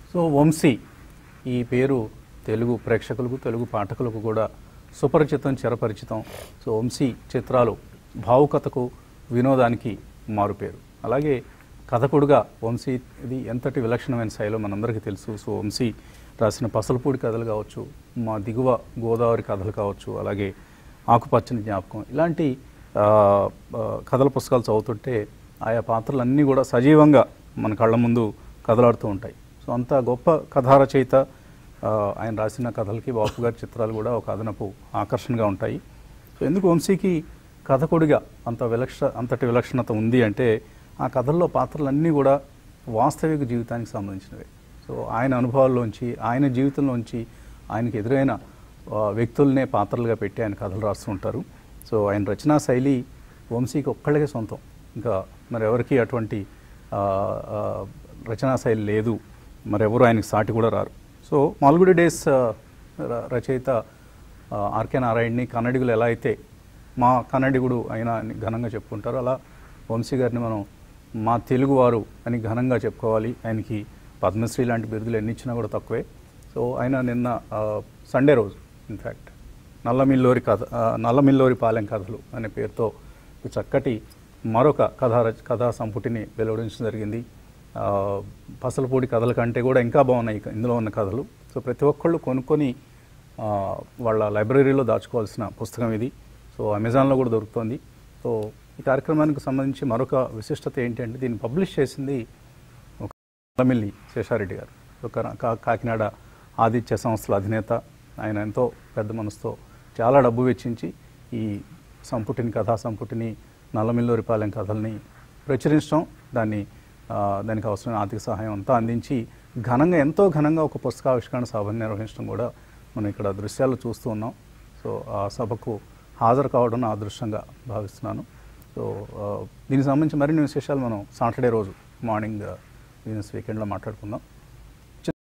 so Vamsi ఈ పేరు తెలుగు ప్రేక్షకులకు తెలుగు పాఠకులకు కూడా సుపరిచితం చిరపరిచితం సో వంశీ చిత్రాలు భావుకథకు వినోదానికి మారుపేరు అలాగే కథకుడుగా వంశీ ఇది ఎంతటి విలక్షణమైన శైలో మనందరికీ తెలుసు సో వంశీ రాసిన పసలపూడి కథలు కావచ్చు మా దిగువ గోదావరి కథలు కావచ్చు అలాగే ఆకుపచ్చని జ్ఞాపకం ఇలాంటి ఆ, ఆ, కథల పుస్తకాలు చదువుతుంటే ఆయా పాత్రలన్నీ కూడా సజీవంగా మన కళ్ళ ముందు కదలాడుతూ ఉంటాయి సో అంత గొప్ప కథా రచయిత ఆ, ఆయన రాసిన కథలకి బాపు గారి చిత్రాలు కూడా ఒక అదనపు ఆకర్షణగా ఉంటాయి సో ఎందుకు వంశీకి కథకుడిగా అంత విలక్ష అంతటి విలక్షణత ఉంది అంటే ఆ కథల్లో పాత్రలన్నీ కూడా వాస్తవిక జీవితానికి సంబంధించినవి సో ఆయన అనుభవాల్లోంచి ఆయన జీవితంలోంచి ఆయనకి ఎదురైన ఆ, వ్యక్తులనే పాత్రలుగా పెట్టి ఆయన కథలు రాస్తూ ఉంటారు సో ఆయన రచనా శైలి వంశీకి ఒక్కళ్ళకే సొంతం ఇంకా మరి ఎవరికి అటువంటి ఆ, ఆ, రచనా శైలి లేదు మరెవరు ఆయనకి సాటి కూడా రారు సో మాల్గుడి డేస్ ఆ, ర- రచయిత ఆ, ఆర్కే నారాయణని కన్నడిగులు ఎలా అయితే మా కన్నడిగుడు అయినా అని ఘనంగా చెప్పుకుంటారు అలా వంశీ గారిని మనం మా తెలుగువారు అని ఘనంగా చెప్పుకోవాలి ఆయనకి పద్మశ్రీ లాంటి బిరుదులు ఎన్ని ఇచ్చినా కూడా తక్కువే సో ఆయన నిన్న ఆ, సండే రోజు ఇన్ఫ్యాక్ట్ నల్లమిల్లోరి కథ ఆ, నల్లమిల్లోరి పాలెం కథలు అనే పేరుతో ఒక చక్కటి మరొక కథా రచ కథా సంపుటిని వెలువడించడం జరిగింది ఆ, పసలపూడి కథల కంటే కూడా ఇంకా బాగున్నాయి ఇక ఇందులో ఉన్న కథలు సో ప్రతి ఒక్కళ్ళు కొనుక్కొని ఆ, వాళ్ళ లైబ్రరీలో దాచుకోవాల్సిన పుస్తకం ఇది సో అమెజాన్లో కూడా దొరుకుతుంది సో ఈ కార్యక్రమానికి సంబంధించి మరొక విశిష్టత ఏంటి అంటే దీన్ని పబ్లిష్ చేసింది ఒక నల్లమిల్లి శేషారెడ్డి గారు ఒక కా- కాకినాడ ఆదిత్య సంస్థల అధినేత ఆయన ఎంతో పెద్ద మనసుతో చాలా డబ్బు వెచ్చించి ఈ సంపుటిని కథా సంపుటిని నల్లమిల్లూరిపాలెం కథల్ని ప్రచురించడం దాన్ని ఆ, దానికి అవసరమైన ఆర్థిక సహాయం అంతా అందించి ఘనంగా ఎంతో ఘనంగా ఒక పుస్తకావిష్కరణ సభను నిర్వహించడం కూడా మనం ఇక్కడ దృశ్యాలు చూస్తూ ఉన్నాం సో ఆ సభకు హాజరు కావడం నా అదృష్టంగా భావిస్తున్నాను సో ఆ, దీనికి సంబంధించి మరిన్ని విశేషాలు మనం సాటర్డే రోజు మార్నింగ్ బిజినెస్ వీకెండ్లో మాట్లాడుకుందాం